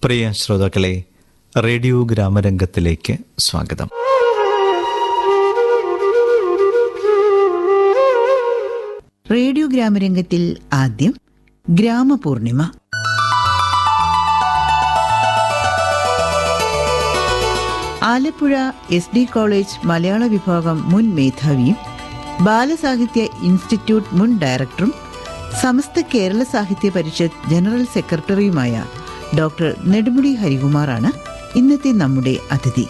പ്രിയ ശ്രോതാക്കളെ റേഡിയോ ഗ്രാമരംഗത്തിലേക്ക് സ്വാഗതം റേഡിയോ ഗ്രാമരംഗത്തിൽ ആദ്യം Gramapoornima Alappuzha S D college മലയാള വിഭാഗം മുൻ മേധാവിയും ബാലസാഹിത്യ ഇൻസ്റ്റിറ്റ്യൂട്ട് മുൻ ഡയറക്ടറും സമസ്ത കേരള സാഹിത്യ പരിഷത്ത് ജനറൽ സെക്രട്ടറിയുമായ ഡോക്ടർ നെടുമുടി ഹരികുമാറാണ് ഇന്നത്തെ നമ്മുടെ അതിഥി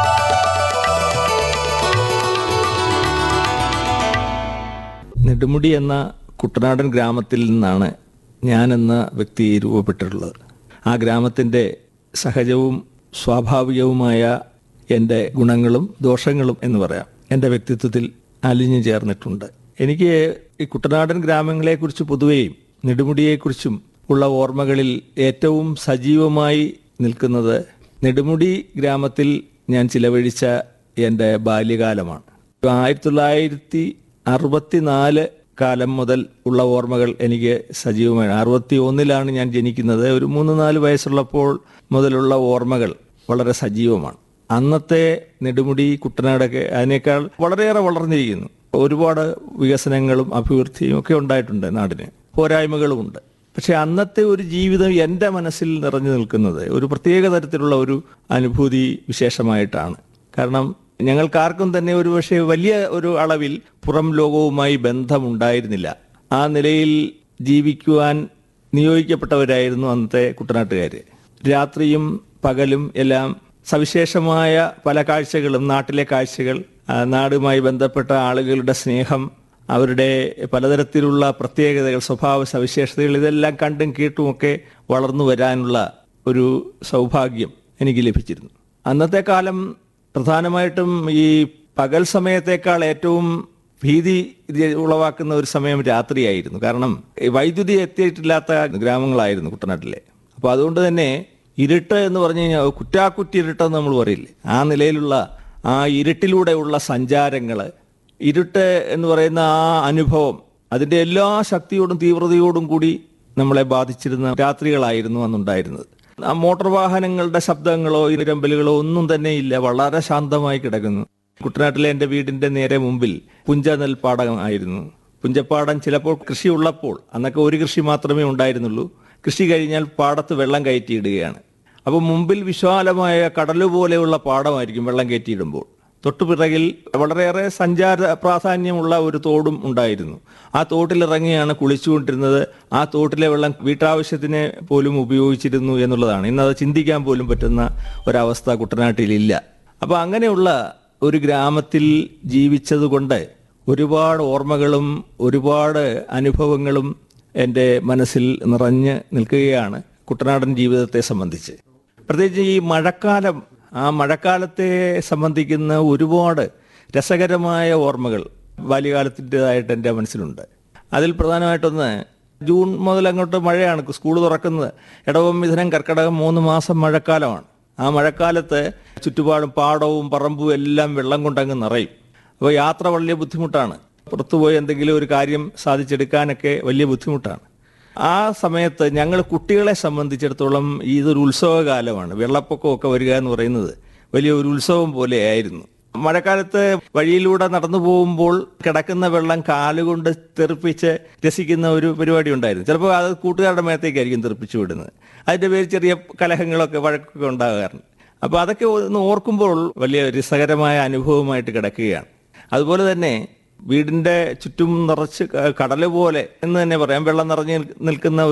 നെടുമുടി എന്ന കുട്ടനാടൻ ഗ്രാമത്തിൽ നിന്നാണ് ഞാൻ എന്ന വ്യക്തി രൂപപ്പെട്ടിട്ടുള്ളത് ആ ഗ്രാമത്തിൻ്റെ സഹജവും സ്വാഭാവികവുമായ എൻ്റെ ഗുണങ്ങളും ദോഷങ്ങളും എന്ന് പറയാം എൻ്റെ വ്യക്തിത്വത്തിൽ അലിഞ്ഞു ചേർന്നിട്ടുണ്ട് എനിക്ക് ഈ കുട്ടനാടൻ ഗ്രാമങ്ങളെക്കുറിച്ച് പൊതുവെയും നെടുമുടിയെക്കുറിച്ചും ഉള്ള ഓർമ്മകളിൽ ഏറ്റവും സജീവമായി നിൽക്കുന്നത് നെടുമുടി ഗ്രാമത്തിൽ ഞാൻ ചിലവഴിച്ച എൻ്റെ ബാല്യകാലമാണ് ആയിരത്തി തൊള്ളായിരത്തി അറുപത്തിനാല് കാലം മുതൽ ഉള്ള ഓർമ്മകൾ എനിക്ക് സജീവമാണ് അറുപത്തി ഒന്നിലാണ് ഞാൻ ജനിക്കുന്നത് ഒരു മൂന്ന് നാല് വയസ്സുള്ളപ്പോൾ മുതലുള്ള ഓർമ്മകൾ വളരെ സജീവമാണ് അന്നത്തെ നെടുമുടി കുട്ടനാടൊക്കെ അതിനേക്കാൾ വളരെയേറെ വളർന്നിരിക്കുന്നു ഒരുപാട് വികസനങ്ങളും അഭിവൃദ്ധിയും ഒക്കെ ഉണ്ടായിട്ടുണ്ട് നാടിന് പോരായ്മകളുമുണ്ട് പക്ഷെ അന്നത്തെ ഒരു ജീവിതം എൻ്റെ മനസ്സിൽ നിറഞ്ഞു നിൽക്കുന്നത് ഒരു പ്രത്യേക തരത്തിലുള്ള ഒരു അനുഭൂതി വിശേഷമായിട്ടാണ് കാരണം ഞങ്ങൾക്കാർക്കും തന്നെ ഒരു പക്ഷേ വലിയ ഒരു അളവിൽ പുറം ലോകവുമായി ബന്ധമുണ്ടായിരുന്നില്ല ആ നിലയിൽ ജീവിക്കുവാൻ നിയോഗിക്കപ്പെട്ടവരായിരുന്നു അന്നത്തെ കുട്ടനാട്ടുകാർ രാത്രിയും പകലും എല്ലാം സവിശേഷമായ പല കാഴ്ചകളും നാട്ടിലെ കാഴ്ചകൾ ആ, നാടുമായി ബന്ധപ്പെട്ട ആളുകളുടെ സ്നേഹം അവരുടെ പലതരത്തിലുള്ള പ്രത്യേകതകൾ സ്വഭാവ സവിശേഷതകൾ ഇതെല്ലാം കണ്ടും കേട്ടുമൊക്കെ വളർന്നു വരാനുള്ള ഒരു സൗഭാഗ്യം എനിക്ക് ലഭിച്ചിരുന്നു അന്നത്തെ കാലം പ്രധാനമായിട്ടും ഈ പകൽ സമയത്തേക്കാൾ ഏറ്റവും ഭീതി ഇത് ഉളവാക്കുന്ന ഒരു സമയം രാത്രിയായിരുന്നു കാരണം ഈ വൈദ്യുതി എത്തിയിട്ടില്ലാത്ത ഗ്രാമങ്ങളായിരുന്നു കുട്ടനാട്ടിലെ അപ്പോൾ അതുകൊണ്ട് തന്നെ ഇരുട്ട് എന്ന് പറഞ്ഞു കഴിഞ്ഞാൽ കുറ്റാക്കുറ്റി ഇരുട്ടെന്ന് നമ്മൾ പറയില്ലേ ആ നിലയിലുള്ള ആ ഇരുട്ടിലൂടെയുള്ള സഞ്ചാരങ്ങൾ ഇരുട്ട് എന്ന് പറയുന്ന ആ അനുഭവം അതിൻ്റെ എല്ലാ ശക്തിയോടും തീവ്രതയോടും കൂടി നമ്മളെ ബാധിച്ചിരുന്ന രാത്രികളായിരുന്നു അന്നുണ്ടായിരുന്നത് ആ മോട്ടോർ വാഹനങ്ങളുടെ ശബ്ദങ്ങളോ ഇരമ്പലുകളോ ഒന്നും തന്നെ ഇല്ല വളരെ ശാന്തമായി കിടക്കുന്നു കുട്ടനാട്ടിലെ എൻ്റെ വീടിന്റെ നേരെ മുമ്പിൽ പുഞ്ച നെൽപ്പാടം ആയിരുന്നു പുഞ്ചപ്പാടം ചിലപ്പോൾ കൃഷി ഉള്ളപ്പോൾ അന്നൊക്കെ ഒരു കൃഷി മാത്രമേ ഉണ്ടായിരുന്നുള്ളൂ കൃഷി കഴിഞ്ഞാൽ പാടത്ത് വെള്ളം കയറ്റിയിടുകയാണ് അപ്പോൾ മുമ്പിൽ വിശാലമായ കടല് പോലെയുള്ള പാടമായിരിക്കും വെള്ളം കയറ്റിയിടുമ്പോൾ തൊട്ടുപിറകിൽ വളരെയേറെ സഞ്ചാര പ്രാധാന്യമുള്ള ഒരു തോടും ഉണ്ടായിരുന്നു ആ തോട്ടിലിറങ്ങിയാണ് കുളിച്ചുകൊണ്ടിരുന്നത് ആ തോട്ടിലെ വെള്ളം വീട്ടാവശ്യത്തിന് പോലും ഉപയോഗിച്ചിരുന്നു എന്നുള്ളതാണ് ഇന്നത് ചിന്തിക്കാൻ പോലും പറ്റുന്ന ഒരവസ്ഥ കുട്ടനാട്ടിലില്ല അപ്പോൾ അങ്ങനെയുള്ള ഒരു ഗ്രാമത്തിൽ ജീവിച്ചതുകൊണ്ട് ഒരുപാട് ഓർമ്മകളും ഒരുപാട് അനുഭവങ്ങളും എൻ്റെ മനസ്സിൽ നിറഞ്ഞ് നിൽക്കുകയാണ് കുട്ടനാടൻ ജീവിതത്തെ സംബന്ധിച്ച് പ്രത്യേകിച്ച് ഈ മഴക്കാലം ആ മഴക്കാലത്തെ സംബന്ധിക്കുന്ന ഒരുപാട് രസകരമായ ഓർമ്മകൾ ബാല്യകാലത്തിൻ്റെതായിട്ട് എൻ്റെ മനസ്സിലുണ്ട് അതിൽ പ്രധാനമായിട്ടൊന്ന് ജൂൺ മുതൽ അങ്ങോട്ട് മഴയാണ് സ്കൂൾ തുറക്കുന്നത് ഇടവം മിഥുനം കർക്കിടകം മൂന്ന് മാസം മഴക്കാലമാണ് ആ മഴക്കാലത്ത് ചുറ്റുപാടും പാടവും പറമ്പും എല്ലാം വെള്ളം കൊണ്ടങ്ങ് നിറയും അപ്പോൾ യാത്ര വലിയ ബുദ്ധിമുട്ടാണ് പുറത്തുപോയി എന്തെങ്കിലും ഒരു കാര്യം സാധിച്ചെടുക്കാനൊക്കെ വലിയ ബുദ്ധിമുട്ടാണ് ആ സമയത്ത് ഞങ്ങൾ കുട്ടികളെ സംബന്ധിച്ചിടത്തോളം ഇതൊരു ഉത്സവകാലമാണ് വെള്ളപ്പൊക്കമൊക്കെ വരിക എന്ന് പറയുന്നത് വലിയ ഒരു ഉത്സവം പോലെയായിരുന്നു മഴക്കാലത്ത് വഴിയിലൂടെ നടന്നു പോകുമ്പോൾ കിടക്കുന്ന വെള്ളം കാലുകൊണ്ട് തെറിപ്പിച്ച് രസിക്കുന്ന ഒരു പരിപാടി ഉണ്ടായിരുന്നു ചിലപ്പോൾ അത് കൂട്ടുകാരുടെ മേത്തേക്കായിരിക്കും തെറിപ്പിച്ചു വിടുന്നത് അതിന്റെ പേര് ചെറിയ കലഹങ്ങളൊക്കെ വഴക്കൊക്കെ ഉണ്ടാകാറുണ്ട് അപ്പോൾ അതൊക്കെ ഒന്ന് ഓർക്കുമ്പോൾ വലിയ രസകരമായ അനുഭവമായിട്ട് കിടക്കുകയാണ് അതുപോലെ തന്നെ വീടിന്റെ ചുറ്റും നിറച്ച് ക- കടല് പോലെ എന്ന് തന്നെ പറയാം വെള്ളം നിറഞ്ഞ് നിൽക്കുന്ന